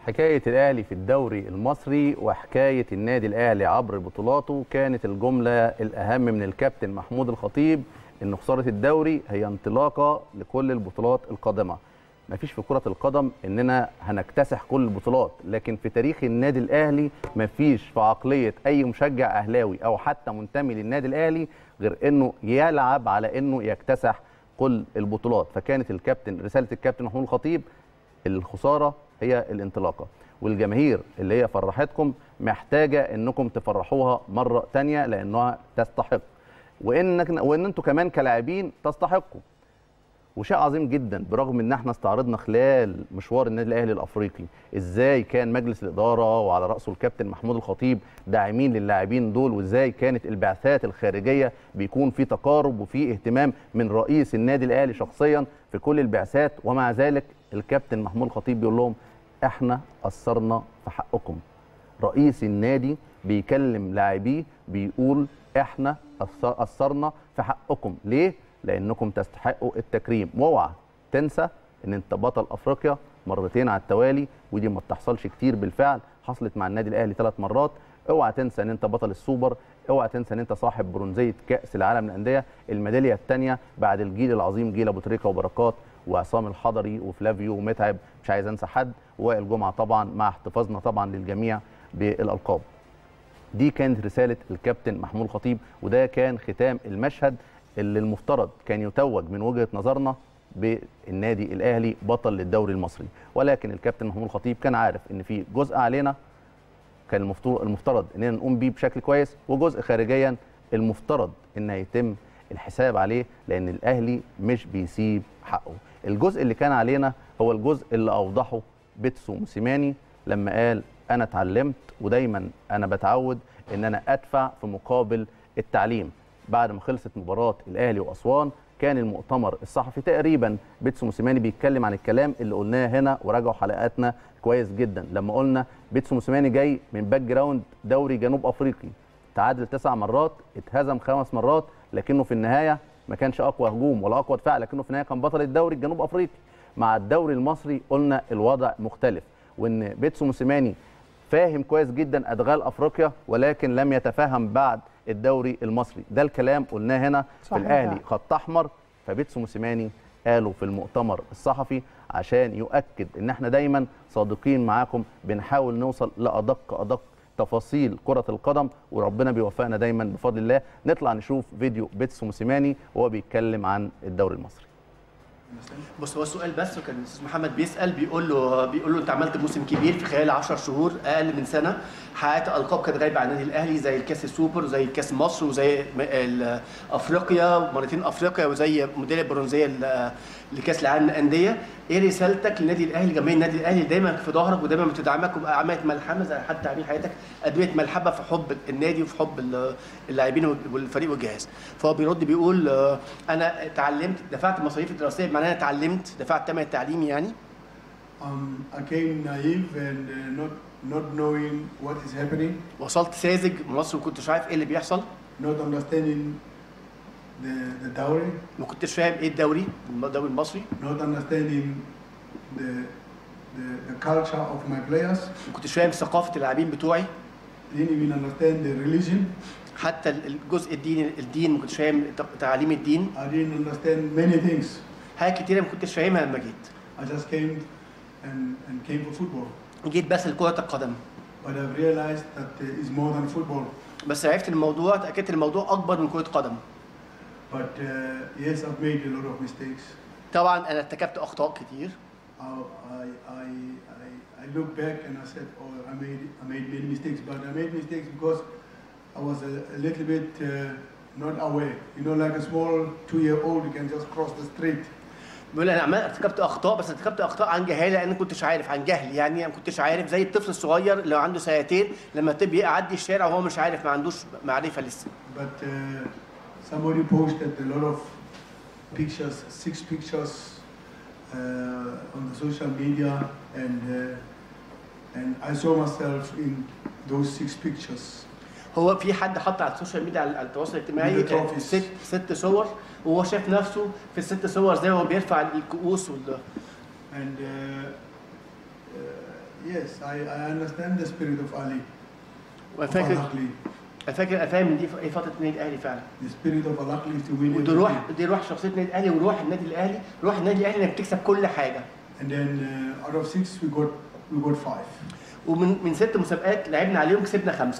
حكاية الأهلي في الدوري المصري وحكاية النادي الأهلي عبر بطولاته كانت الجملة الأهم من الكابتن محمود الخطيب إن خسارة الدوري هي انطلاقة لكل البطولات القادمة مفيش في كرة القدم إننا هنكتسح كل البطولات لكن في تاريخ النادي الأهلي مفيش في عقلية أي مشجع أهلاوي أو حتى منتمي للنادي الأهلي غير إنه يلعب على إنه يكتسح كل البطولات فكانت الكابتن رسالة الكابتن محمود الخطيب الخساره هي الانطلاقه والجماهير اللي هي فرحتكم محتاجه انكم تفرحوها مره تانية لانها تستحق وانك وان انتوا كمان كلاعبين تستحقوا وشيء عظيم جدا برغم ان احنا استعرضنا خلال مشوار النادي الاهلي الافريقي ازاي كان مجلس الاداره وعلى راسه الكابتن محمود الخطيب داعمين للاعبين دول وازاي كانت البعثات الخارجيه بيكون في تقارب وفي اهتمام من رئيس النادي الاهلي شخصيا في كل البعثات ومع ذلك الكابتن محمود الخطيب بيقول لهم احنا قصرنا في حقكم رئيس النادي بيكلم لاعبيه بيقول احنا قصرنا في حقكم ليه لانكم تستحقوا التكريم واوعى تنسى ان انت بطل افريقيا مرتين على التوالي ودي ما بتحصلش كتير بالفعل حصلت مع النادي الاهلي ثلاث مرات اوعى تنسى ان انت بطل السوبر اوعى تنسى ان انت صاحب برونزيه كاس العالم للانديه الميداليه الثانيه بعد الجيل العظيم جيل ابو تريكه وبركات وعصام الحضري وفلافيو ومتعب مش عايز انسى حد وائل جمعه طبعا مع احتفاظنا طبعا للجميع بالالقاب دي كانت رساله الكابتن محمود الخطيب وده كان ختام المشهد اللي المفترض كان يتوج من وجهه نظرنا بالنادي الاهلي بطل للدوري المصري ولكن الكابتن محمود الخطيب كان عارف ان في جزء علينا كان المفترض اننا نقوم بيه بشكل كويس وجزء خارجيا المفترض ان يتم الحساب عليه لان الاهلي مش بيسيب حقه الجزء اللي كان علينا هو الجزء اللي اوضحه بيتسو موسيماني لما قال انا اتعلمت ودايما انا بتعود ان انا ادفع في مقابل التعليم بعد ما خلصت مباراه الاهلي واسوان كان المؤتمر الصحفي تقريبا بيتسو موسيماني بيتكلم عن الكلام اللي قلناه هنا وراجعوا حلقاتنا كويس جدا لما قلنا بيتسو موسيماني جاي من باك جراوند دوري جنوب افريقي تعادل تسع مرات اتهزم خمس مرات لكنه في النهايه ما كانش اقوى هجوم ولا اقوى دفاع لكنه في النهايه كان بطل الدوري الجنوب افريقي مع الدوري المصري قلنا الوضع مختلف وان بيتسو موسيماني فاهم كويس جدا ادغال افريقيا ولكن لم يتفهم بعد الدوري المصري ده الكلام قلناه هنا في الاهلي خط احمر فبيتسو موسيماني قالوا في المؤتمر الصحفي عشان يؤكد ان احنا دايما صادقين معاكم بنحاول نوصل لادق ادق تفاصيل كرة القدم وربنا بيوفقنا دايما بفضل الله نطلع نشوف فيديو بيتسو موسيماني وهو بيتكلم عن الدوري المصري بص هو السؤال بس وكان الاستاذ محمد بيسال بيقول له بيقول له انت عملت موسم كبير في خلال 10 شهور اقل من سنه حققت القاب كانت غايبه عن النادي الاهلي زي الكاس السوبر زي كاس مصر وزي افريقيا مرتين افريقيا وزي ميداليه برونزيه لكاس العالم للانديه ايه رسالتك للنادي الاهلي جماهير النادي الاهلي دايما في ظهرك ودايما بتدعمك وبأعمال ملحمه زي حتى تعبير حياتك ادويه ملحمه في حب النادي وفي حب اللاعبين والفريق والجهاز فهو بيرد بيقول انا اتعلمت دفعت المصاريف الدراسيه بمعنى انا اتعلمت دفعت ثمن التعليم يعني Um, I came naive and uh, not not knowing what is happening, وصلت ساذج مصر ما كنتش عارف ايه اللي بيحصل not understanding the the dowry, ما كنتش فاهم ايه الدوري الدوري المصري not understanding the the, the culture of my players, ما كنتش فاهم ثقافه اللاعبين بتوعي didn't even understand the religion. حتى الجزء الديني الدين ما كنتش فاهم تعاليم الدين I didn't understand many things. حاجات كتيره ما كنتش فاهمها لما جيت I just came and and came for football, جيت بس لكره القدم but I've realized that uh, it's more than football. بس عرفت الموضوع اتاكدت الموضوع اكبر من كره قدم But uh, yes, I've made a lot of mistakes. طبعا انا ارتكبت اخطاء كتير I, I, I, I, I look back and I said, oh, I made, I made many mistakes, but I made mistakes because I was a, a little bit uh, not aware. You know, like a small two-year-old, you can just cross the street. بيقول انا عمال ارتكبت اخطاء بس ارتكبت اخطاء عن جهاله لان ما كنتش عارف عن جهل يعني ما كنتش عارف زي الطفل الصغير اللي عنده سنتين لما تبقى يعدي الشارع وهو مش عارف ما عندوش معرفه لسه But uh, somebody posted a lot of pictures, six pictures uh, on the social media, and uh, and I saw myself in those six pictures. هو في حد حط على السوشيال ميديا على على التواصل الاجتماعي With the trophies. ست ست صور وهو شاف نفسه في الست صور زي ما هو بيرفع الكؤوس وال And uh, uh, yes, I, I understand the spirit of Ali. وانا of فاكر Al-Ahly. انا فاكر انا فاهم ان دي ف- ايه فتره النادي الاهلي فعلا The spirit of Al-Ahly is to win ودي everything. روح دي روح شخصيه النادي الاهلي وروح النادي الاهلي روح النادي الاهلي انك بتكسب كل حاجه And then uh, out of six, we got we got five. ومن من ست مسابقات لعبنا عليهم كسبنا خمسه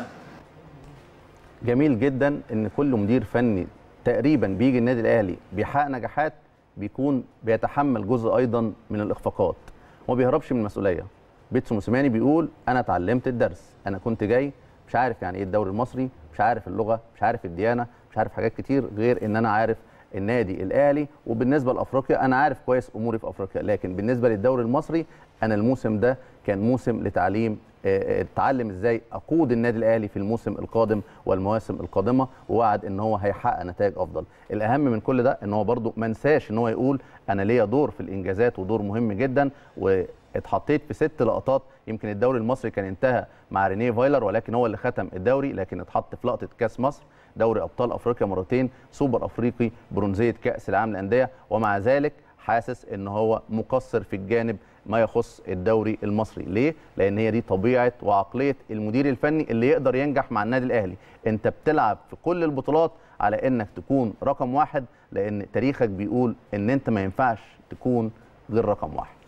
جميل جدا ان كل مدير فني تقريبا بيجي النادي الاهلي بيحقق نجاحات بيكون بيتحمل جزء ايضا من الاخفاقات وما بيهربش من المسؤوليه بيتسو موسيماني بيقول انا اتعلمت الدرس انا كنت جاي مش عارف يعني ايه الدوري المصري مش عارف اللغه مش عارف الديانه مش عارف حاجات كتير غير ان انا عارف النادي الاهلي وبالنسبه لافريقيا انا عارف كويس اموري في افريقيا لكن بالنسبه للدوري المصري انا الموسم ده كان موسم لتعليم آه، آه، اتعلم ازاي اقود النادي الاهلي في الموسم القادم والمواسم القادمه ووعد ان هو هيحقق نتائج افضل الاهم من كل ده ان هو برضو ما نساش ان هو يقول انا ليا دور في الانجازات ودور مهم جدا واتحطيت في ست لقطات يمكن الدوري المصري كان انتهى مع رينيه فايلر ولكن هو اللي ختم الدوري لكن اتحط في لقطه كاس مصر دوري ابطال افريقيا مرتين سوبر افريقي برونزيه كاس العالم للانديه ومع ذلك حاسس ان هو مقصر في الجانب ما يخص الدوري المصري ليه لان هي دي طبيعه وعقليه المدير الفني اللي يقدر ينجح مع النادي الاهلي انت بتلعب في كل البطولات على انك تكون رقم واحد لان تاريخك بيقول ان انت ما ينفعش تكون غير رقم واحد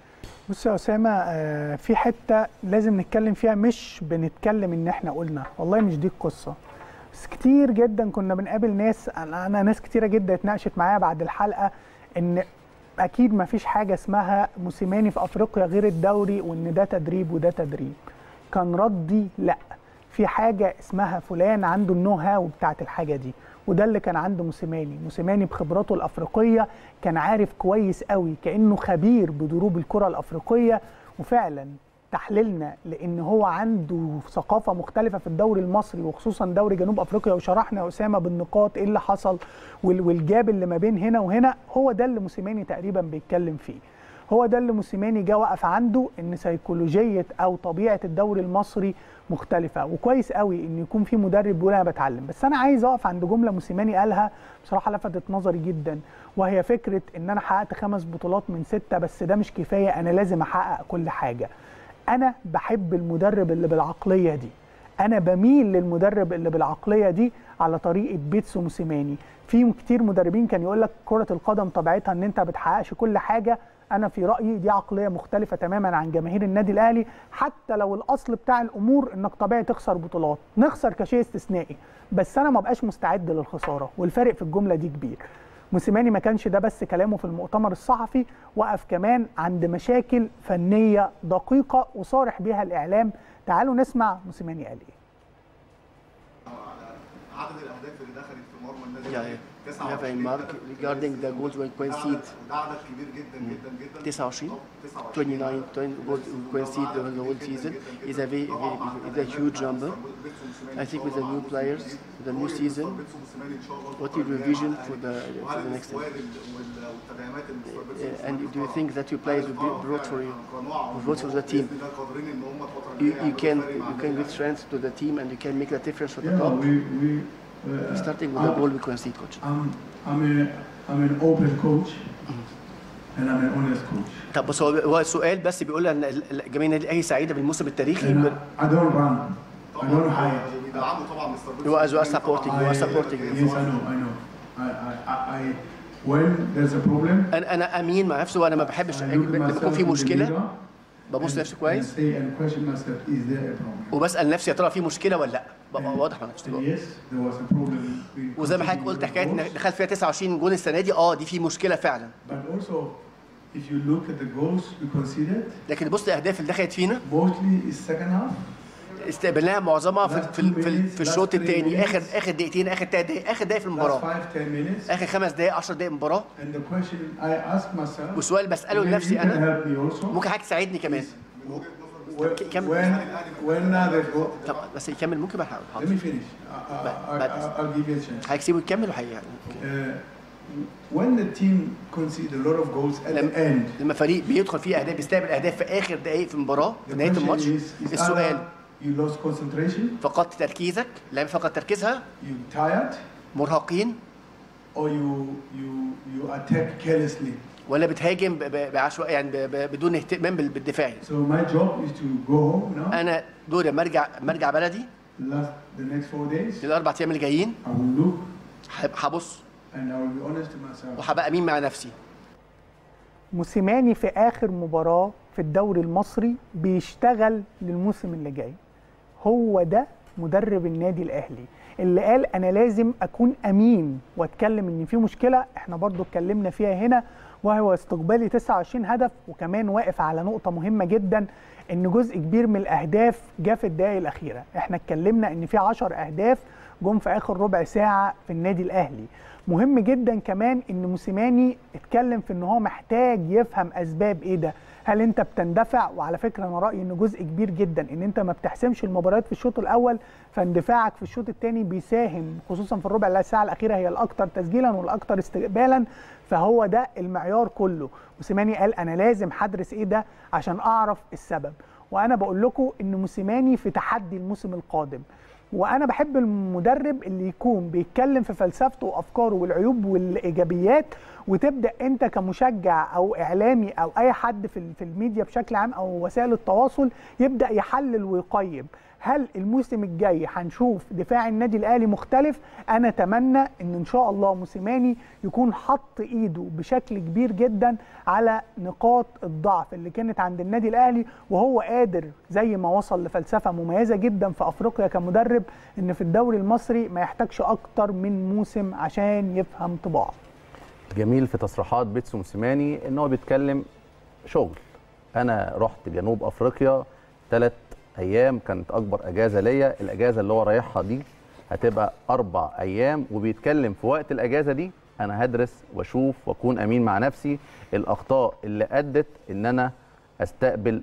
بص يا اسامه آه، في حته لازم نتكلم فيها مش بنتكلم ان احنا قلنا والله مش دي القصه بس كتير جدا كنا بنقابل ناس انا أنا ناس كتيره جدا اتناقشت معايا بعد الحلقه ان اكيد ما فيش حاجه اسمها موسيماني في افريقيا غير الدوري وان ده تدريب وده تدريب كان ردي لا في حاجه اسمها فلان عنده النو هاو بتاعت الحاجه دي وده اللي كان عنده موسيماني موسيماني بخبراته الافريقيه كان عارف كويس قوي كانه خبير بدروب الكره الافريقيه وفعلا تحليلنا لان هو عنده ثقافه مختلفه في الدوري المصري وخصوصا دوري جنوب افريقيا وشرحنا يا اسامه بالنقاط ايه اللي حصل وال- والجاب اللي ما بين هنا وهنا هو ده اللي موسيماني تقريبا بيتكلم فيه هو ده اللي موسيماني جه وقف عنده ان سيكولوجيه او طبيعه الدوري المصري مختلفه وكويس قوي ان يكون في مدرب بيقول انا بتعلم بس انا عايز اقف عند جمله موسيماني قالها بصراحه لفتت نظري جدا وهي فكره ان انا حققت خمس بطولات من سته بس ده مش كفايه انا لازم احقق كل حاجه انا بحب المدرب اللي بالعقليه دي انا بميل للمدرب اللي بالعقليه دي على طريقه بيتسو موسيماني في كتير مدربين كان يقول لك كره القدم طبيعتها ان انت ما بتحققش كل حاجه انا في رايي دي عقليه مختلفه تماما عن جماهير النادي الاهلي حتى لو الاصل بتاع الامور انك طبيعي تخسر بطولات نخسر كشيء استثنائي بس انا ما بقاش مستعد للخساره والفرق في الجمله دي كبير موسيماني ما كانش ده بس كلامه في المؤتمر الصحفي وقف كمان عند مشاكل فنيه دقيقه وصارح بيها الاعلام تعالوا نسمع موسيماني قال ايه عدد الاهداف اللي دخلت في مرمى النادي Yeah, الاهلي yeah. You have a mark regarding the goals we ده concede. عدد- وده عدد كبير جدا جدا جدا 29 أه، 29 20 goals we concede during the whole season is a very, very is a huge number. I think with the new players, with the new season, what is your vision for the for the next season? Uh, and do you think that your players will be brought for you, brought for the team? You, you can you can give strength to the team and you can make a difference for the Yeah, top. we, we, uh, Starting with the goal we concede, coach. I'm, I'm, a, I'm an open coach and I'm an honest coach. طب بص هو هو السؤال بس بيقول ان ال- ال- جماهير النادي الاهلي سعيده بالموسم التاريخي And I, I don't run. I don't hide. بيدعموا طبعا مستر You are, you are supporting, you are supporting. Yes, I know, I know. I, I, I, I, when there's a problem, انا انا امين مع نفسي وانا ما بحبش I look at لما يكون myself في in the مشكله mirror ببص and- نفسي and كويس say and question myself, is there a problem? وبسال نفسي يا ترى في مشكله ولا لا ببقى واضح مع نفسي And بقى. yes, there was a problem. We وزي ما حضرتك conceded قلت a حكايه ان goals, دخلت فيها 29 جون السنه دي اه دي في مشكله فعلا But also, if you look at the goals we conceded, لكن بص الاهداف اللي دخلت فينا mostly is second half. استقبلناها معظمها في في, ال- في, ال- في الشوط Last three الثاني اخر minutes. اخر دقيقتين اخر ثلاث دقائق اخر دقائق في Last المباراه five, ten minutes. اخر خمس دقائق 10 دقائق مباراه And the question I ask myself, والسؤال بساله maybe لنفسي you can انا help me also. ممكن حضرتك تساعدني كمان When, كمل. when, when are the goals? طب بس يكمل ممكن بقى Let حاضر me finish. I, I, I, I, I'll give you a chance. حضرتك سيبه يكمل وهي Uh, when the team concede a lot of goals at the لما end, لما فريق بيدخل فيه اهداف بيستقبل اهداف في اخر دقائق في المباراه the في نهايه question الماتش is, is السؤال either you lost concentration, فقدت تركيزك اللعيبه فقدت تركيزها you tired, مرهقين or you you you attack carelessly. ولا بتهاجم ب- ب- بعشوائيه يعني ب- ب- بدون اهتمام بال- بالدفاعي So my job is to go home now. انا دوري لما ارجع لما ارجع بلدي Last the next four days, الاربع ايام اللي جايين I will look هب- هبص and I will be honest to myself. وهبقى امين مع نفسي موسيماني في اخر مباراه في الدوري المصري بيشتغل للموسم اللي جاي هو ده مدرب النادي الاهلي اللي قال انا لازم اكون امين واتكلم ان في مشكله احنا برضو اتكلمنا فيها هنا وهو استقبالي 29 هدف وكمان واقف على نقطه مهمه جدا ان جزء كبير من الاهداف جه في الدقائق الاخيره احنا اتكلمنا ان في 10 اهداف جم في اخر ربع ساعه في النادي الاهلي مهم جدا كمان ان موسيماني اتكلم في ان هو محتاج يفهم اسباب ايه ده هل انت بتندفع وعلى فكره انا رايي ان جزء كبير جدا ان انت ما بتحسمش المباريات في الشوط الاول فاندفاعك في الشوط الثاني بيساهم خصوصا في الربع ساعه الاخيره هي الاكثر تسجيلا والاكثر استقبالا فهو ده المعيار كله موسيماني قال انا لازم هدرس ايه ده عشان اعرف السبب وانا بقول لكم ان موسيماني في تحدي الموسم القادم وانا بحب المدرب اللي يكون بيتكلم في فلسفته وافكاره والعيوب والايجابيات وتبدا انت كمشجع او اعلامي او اي حد في ال- في الميديا بشكل عام او وسائل التواصل يبدا يحلل ويقيم هل الموسم الجاي هنشوف دفاع النادي الاهلي مختلف انا اتمنى ان ان شاء الله موسيماني يكون حط ايده بشكل كبير جدا على نقاط الضعف اللي كانت عند النادي الاهلي وهو قادر زي ما وصل لفلسفه مميزه جدا في افريقيا كمدرب ان في الدوري المصري ما يحتاجش اكتر من موسم عشان يفهم طباعه الجميل في تصريحات بيتسو موسيماني ان هو بيتكلم شغل انا رحت جنوب افريقيا ثلاث ايام كانت اكبر اجازه ليا الاجازه اللي هو رايحها دي هتبقى اربع ايام وبيتكلم في وقت الاجازه دي انا هدرس واشوف واكون امين مع نفسي الاخطاء اللي ادت ان انا استقبل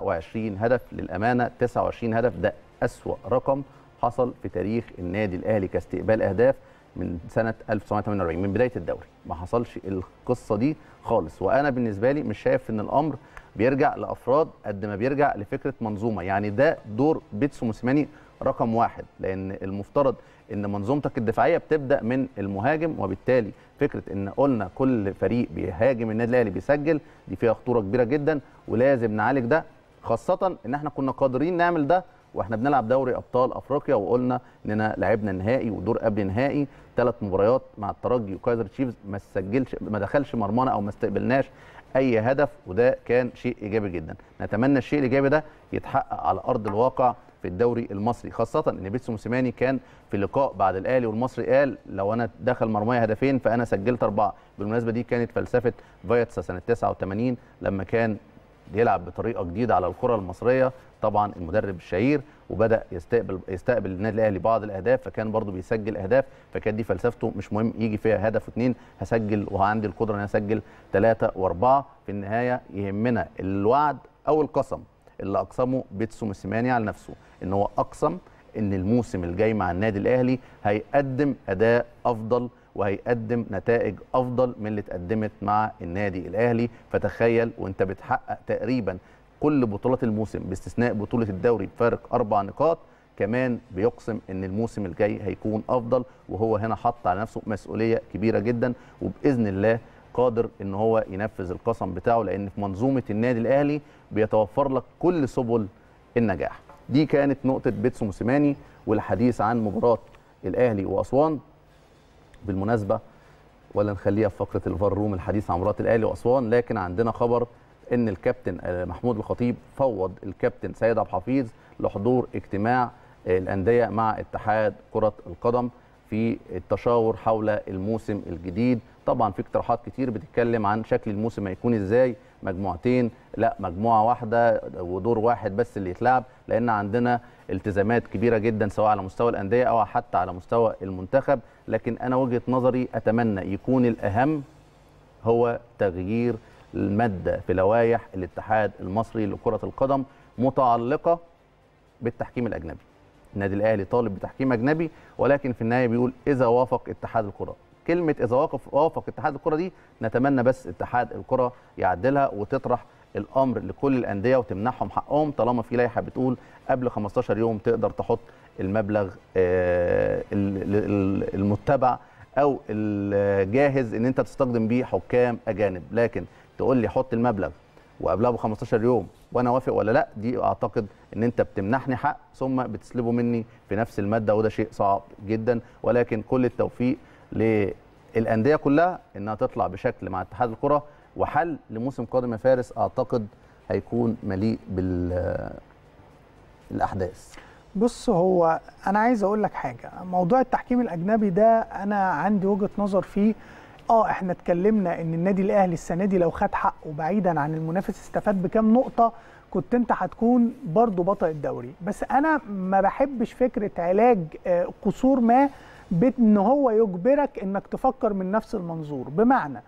29 هدف للامانه 29 هدف ده اسوا رقم حصل في تاريخ النادي الاهلي كاستقبال اهداف من سنه 1948 من بدايه الدوري ما حصلش القصه دي خالص وانا بالنسبه لي مش شايف ان الامر بيرجع لافراد قد ما بيرجع لفكره منظومه يعني ده دور بيتسو موسيماني رقم واحد لان المفترض ان منظومتك الدفاعيه بتبدا من المهاجم وبالتالي فكره ان قلنا كل فريق بيهاجم النادي الاهلي بيسجل دي فيها خطوره كبيره جدا ولازم نعالج ده خاصه ان احنا كنا قادرين نعمل ده واحنا بنلعب دوري ابطال افريقيا وقلنا اننا لعبنا نهائي ودور قبل نهائي ثلاث مباريات مع الترجي وكايزر تشيفز ما سجلش ما دخلش مرمانا او ما استقبلناش اي هدف وده كان شيء ايجابي جدا نتمنى الشيء الايجابي ده يتحقق على ارض الواقع في الدوري المصري خاصه ان بيتسو موسيماني كان في لقاء بعد الاهلي والمصري قال لو انا دخل مرمايا هدفين فانا سجلت اربعه بالمناسبه دي كانت فلسفه فايتسا سنه 89 لما كان بيلعب بطريقه جديده على الكره المصريه طبعا المدرب الشهير وبدا يستقبل يستقبل النادي الاهلي بعض الاهداف فكان برضو بيسجل اهداف فكانت دي فلسفته مش مهم يجي فيها هدف واثنين هسجل وعندي القدره ان انا اسجل ثلاثه واربعه في النهايه يهمنا الوعد او القسم اللي اقسمه بيتسو موسيماني على نفسه ان هو اقسم ان الموسم الجاي مع النادي الاهلي هيقدم اداء افضل وهيقدم نتائج افضل من اللي اتقدمت مع النادي الاهلي فتخيل وانت بتحقق تقريبا كل بطولات الموسم باستثناء بطوله الدوري بفارق اربع نقاط كمان بيقسم ان الموسم الجاي هيكون افضل وهو هنا حط على نفسه مسؤوليه كبيره جدا وباذن الله قادر ان هو ينفذ القسم بتاعه لان في منظومه النادي الاهلي بيتوفر لك كل سبل النجاح دي كانت نقطه بيتسو موسيماني والحديث عن مباراه الاهلي واسوان بالمناسبه ولا نخليها في فقره الفار روم الحديث عن مباراه الاهلي واسوان لكن عندنا خبر ان الكابتن آه، محمود الخطيب فوض الكابتن سيد عبد الحفيظ لحضور اجتماع آه، الانديه مع اتحاد كره القدم في التشاور حول الموسم الجديد طبعا في اقتراحات كتير بتتكلم عن شكل الموسم هيكون ازاي مجموعتين لا مجموعه واحده ودور واحد بس اللي يتلعب لان عندنا التزامات كبيره جدا سواء على مستوى الانديه او حتى على مستوى المنتخب لكن انا وجهه نظري اتمنى يكون الاهم هو تغيير الماده في لوائح الاتحاد المصري لكره القدم متعلقه بالتحكيم الاجنبي النادي الاهلي طالب بتحكيم اجنبي ولكن في النهايه بيقول اذا وافق اتحاد الكره كلمه اذا وافق وافق اتحاد الكره دي نتمنى بس اتحاد الكره يعدلها وتطرح الامر لكل الانديه وتمنحهم حقهم طالما في لائحه بتقول قبل 15 يوم تقدر تحط المبلغ آه، ال- ال- المتبع او الجاهز ان انت تستخدم بيه حكام اجانب لكن تقول لي حط المبلغ وقبلها ب 15 يوم وانا وافق ولا لا دي اعتقد ان انت بتمنحني حق ثم بتسلبه مني في نفس الماده وده شيء صعب جدا ولكن كل التوفيق للانديه كلها انها تطلع بشكل مع اتحاد الكره وحل لموسم قادم يا فارس اعتقد هيكون مليء بالاحداث بص هو انا عايز اقول لك حاجه موضوع التحكيم الاجنبي ده انا عندي وجهه نظر فيه اه احنا اتكلمنا ان النادي الاهلي السنه دي لو خد حقه بعيدا عن المنافس استفاد بكام نقطه كنت انت هتكون برضو بطل الدوري بس انا ما بحبش فكره علاج آه، قصور ما بان هو يجبرك انك تفكر من نفس المنظور بمعنى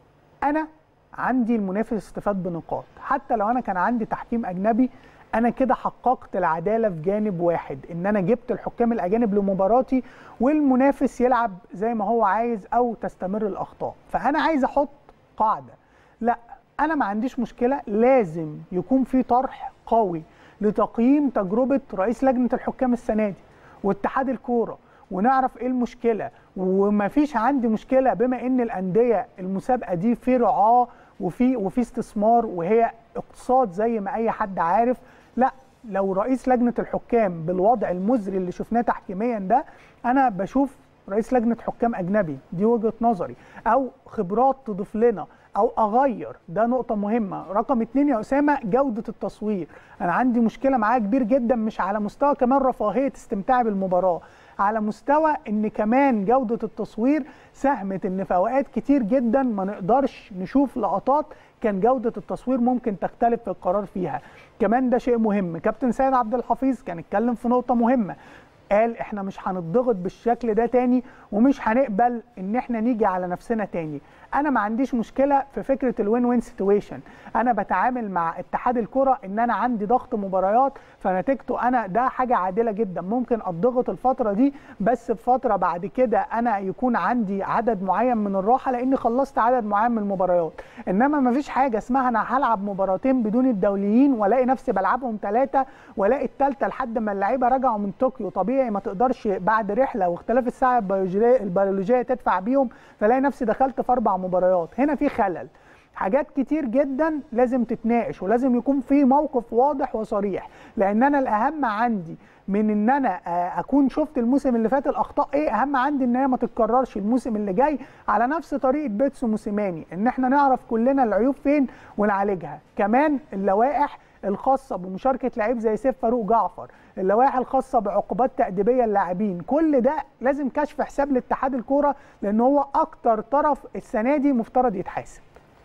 انا عندي المنافس استفاد بنقاط حتى لو انا كان عندي تحكيم اجنبي انا كده حققت العداله في جانب واحد ان انا جبت الحكام الاجانب لمباراتي والمنافس يلعب زي ما هو عايز او تستمر الاخطاء فانا عايز احط قاعده لا انا ما عنديش مشكله لازم يكون في طرح قوي لتقييم تجربه رئيس لجنه الحكام السنه دي واتحاد الكوره ونعرف ايه المشكله ومفيش عندي مشكله بما ان الانديه المسابقه دي في رعاه وفي وفي استثمار وهي اقتصاد زي ما اي حد عارف لا لو رئيس لجنه الحكام بالوضع المزري اللي شفناه تحكيميا ده انا بشوف رئيس لجنه حكام اجنبي دي وجهه نظري او خبرات تضيف لنا او اغير ده نقطه مهمه رقم اتنين يا اسامه جوده التصوير انا عندي مشكله معاه كبير جدا مش على مستوى كمان رفاهيه استمتاع بالمباراه على مستوى ان كمان جوده التصوير ساهمت ان في اوقات كتير جدا ما نقدرش نشوف لقطات كان جوده التصوير ممكن تختلف في القرار فيها كمان ده شيء مهم كابتن سيد عبد الحفيظ كان اتكلم في نقطه مهمه قال احنا مش هنضغط بالشكل ده تاني ومش هنقبل ان احنا نيجي على نفسنا تاني انا ما عنديش مشكله في فكره الوين وين سيتويشن انا بتعامل مع اتحاد الكره ان انا عندي ضغط مباريات فنتيجته انا ده حاجه عادله جدا ممكن اضغط الفتره دي بس بفتره بعد كده انا يكون عندي عدد معين من الراحه لاني خلصت عدد معين من المباريات انما ما فيش حاجه اسمها انا هلعب مباراتين بدون الدوليين والاقي نفسي بلعبهم ثلاثه والاقي الثالثه لحد ما اللعيبه رجعوا من طوكيو طبيعي ما تقدرش بعد رحله واختلاف الساعه البيولوجيه البيولوجيه تدفع بيهم فلاقي نفسي دخلت في اربع مباريات هنا في خلل حاجات كتير جدا لازم تتناقش ولازم يكون في موقف واضح وصريح لان انا الاهم عندي من ان انا آه، اكون شفت الموسم اللي فات الاخطاء ايه اهم عندي ان هي ما تتكررش الموسم اللي جاي على نفس طريقه بيتسو موسيماني ان احنا نعرف كلنا العيوب فين ونعالجها كمان اللوائح الخاصه بمشاركه لعيب زي سيف فاروق جعفر اللوائح الخاصه بعقوبات تاديبيه للاعبين كل ده لازم كشف حساب لاتحاد الكوره لان هو اكتر طرف السنه دي مفترض يتحاسب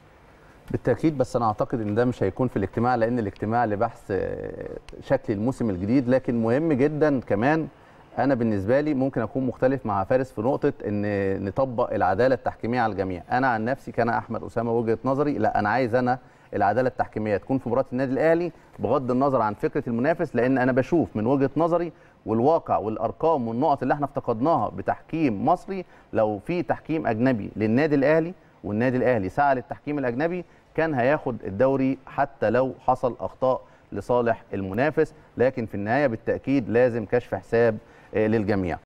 بالتاكيد بس انا اعتقد ان ده مش هيكون في الاجتماع لان الاجتماع لبحث آه، شكل الموسم الجديد لكن مهم جدا كمان انا بالنسبه لي ممكن اكون مختلف مع فارس في نقطه ان نطبق العداله التحكيميه على الجميع انا عن نفسي كان احمد اسامه وجهه نظري لا انا عايز انا العداله التحكيميه تكون في مباراه النادي الاهلي بغض النظر عن فكره المنافس لان انا بشوف من وجهه نظري والواقع والارقام والنقط اللي احنا افتقدناها بتحكيم مصري لو في تحكيم اجنبي للنادي الاهلي والنادي الاهلي سعى للتحكيم الاجنبي كان هياخد الدوري حتى لو حصل اخطاء لصالح المنافس لكن في النهايه بالتاكيد لازم كشف حساب آه، للجميع